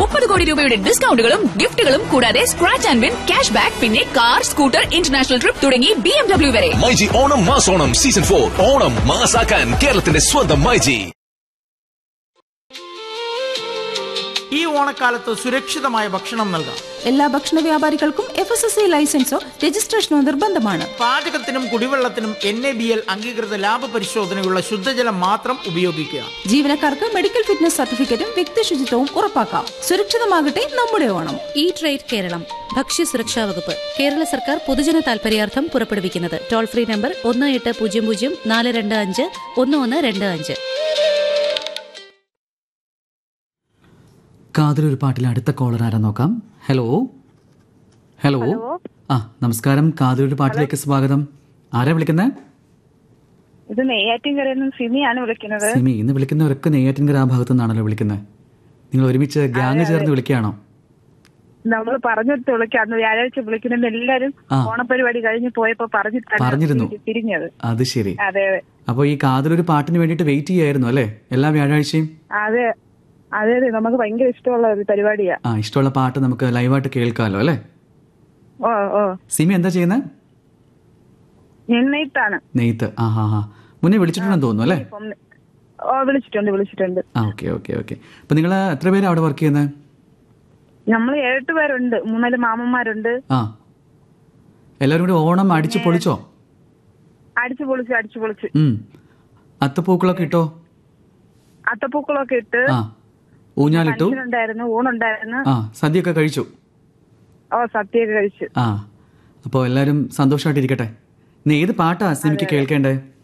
മുപ്പത് കോടി രൂപയുടെ ഡിസ്കൗണ്ടുകളും ഗിഫ്റ്റുകളും കൂടാതെ scratch and win cash back പിന്നെ കാർ സ്കൂട്ടർ ഇന്റർനാഷണൽ ട്രിപ്പ് തുടങ്ങി ബി എം ഡബ്ല്യു വരെ മൈജി ഓണം മാസോണം സീസൺ ഫോർ ഓണം മാസാക്കാൻ കേരളത്തിന്റെ സ്വന്തം മൈജി ഈ ഓണക്കാലത്ത് സുരക്ഷിതമായ ഭക്ഷണം നൽകാം എല്ലാ ഭക്ഷണ വ്യാപാരികൾക്കും എഫ് എസ് എസ് ഐ ലൈസൻസോ രജിസ്ട്രേഷനോ നിർബന്ധമാണ് പാചകത്തിനും കുടിവെള്ളത്തിനും എൻ എ ബി എൽ അംഗീകൃത ലാഭ പരിശോധനയുള്ള ശുദ്ധജലം മാത്രം ഉപയോഗിക്കുക ജീവനക്കാർക്ക് മെഡിക്കൽ ഫിറ്റ്നസ് സർട്ടിഫിക്കറ്റും വ്യക്തി ശുചിത്വവും ഉറപ്പാക്കാം സുരക്ഷിതമാകട്ടെ നമ്മുടെ ഓണം ഇ ട്രേഡ് കേരളം ഭക്ഷ്യസുരക്ഷാ വകുപ്പ് കേരള സർക്കാർ പൊതുജന താൽപര്യാർത്ഥം പുറപ്പെടുവിക്കുന്നത് ടോൾ ഫ്രീ നമ്പർ ഒന്ന് എട്ട് പൂജ്യം പൂജ്യം നാല് രണ്ട് അഞ്ച് ഒന്ന് ഒന്ന് രണ്ട് അഞ്ച് കാതിലൊരു പാട്ടിലെ അടുത്ത കോളർ ആരാ നോക്കാം ഹലോ ഹലോ ആ നമസ്കാരം കാതിലൊരു പാട്ടിലേക്ക് സ്വാഗതം ആരാ വിളിക്കുന്നത് ഇത് നെയ്യാറ്റിൻകരയിൽ നിന്ന് സിമിയാണ് വിളിക്കുന്നത് സിമി ഇന്ന് വിളിക്കുന്നവരൊക്കെ നെയ്യാറ്റിൻകര ആ ഭാഗത്തു നിന്നാണല്ലോ വിളിക്കുന്നത് നിങ്ങൾ ഒരുമിച്ച് ഗ്യാങ് ചേർന്ന് വിളിക്കുകയാണോ നമ്മൾ പറഞ്ഞിട്ട് വിളിക്കാം അന്ന് വ്യാഴാഴ്ച വിളിക്കുന്നുണ്ട് എല്ലാരും ആ. ഓണപരിപാടി കഴിഞ്ഞ് പോയപ്പോ പറഞ്ഞിട്ടാണ് പറഞ്ഞിരുന്നു. തിരി- തിരിഞ്ഞത് അത് ശരി അതെ അതെ അപ്പോൾ ഈ കാതിലൊരു പാട്ടിന് വേണ്ടിയിട്ട് വെയിറ്റ് ചെയ്യായിരുന്നു അല്ലേ എല്ലാ വ്യാഴാഴ്ചയും അതെ അതെ അതെ നമുക്ക് ഭയങ്കര ഇഷ്ടമുള്ള ഒരു പരിപാടിയാ ആ ഇഷ്ടമുള്ള പാട്ട് നമുക്ക് ലൈവായിട്ട് കേൾക്കാമല്ലോ അല്ലേ ഓ ഓ സിമി എന്താ ചെയ്യുന്നത് നിന്നയിട്ടാണ് നെയ്ത്ത് ആ ഹാ ഹാ മുന്നേ വിളിച്ചിട്ടുണ്ടെന്ന് തോന്നുന്നു അല്ലേ ഓ വിളിച്ചിട്ടുണ്ട് വിളിച്ചിട്ടുണ്ട് ആ ഓക്കെ ഓക്കെ ഓക്കെ അപ്പം നിങ്ങൾ എത്ര പേര് അവിടെ വർക്ക് ചെയ്യുന്നത് നമ്മൾ ഏഴെട്ട് പേരുണ്ട് മൂന്നാല് മാമന്മാരുണ്ട് ആ എല്ലാവരും കൂടി ഓണം അടിച്ചു പൊളിച്ചോ അടിച്ചു പൊളിച്ച് അടിച്ചു പൊളിച്ച് ഉം അത്തപ്പൂക്കളൊക്കെ ഇട്ടോ അത്തപ്പൂക്കളൊക്കെ ഇട്ട് ആ ഊഞ്ഞാലിട്ടു ഉണ്ടായിരുന്നു ഊണുണ്ടായിരുന്നു ആ സദ്യയൊക്കെ കഴിച്ചു ഓ സദ്യയൊക്കെ കഴിച്ചു ആ അപ്പോൾ എല്ലാവരും സന്തോഷമായിട്ടിരിക്കട്ടെ ഇന്ന് ഏത് പാട്ടാ സിമിക്ക് കേൾക്കേണ്ടേ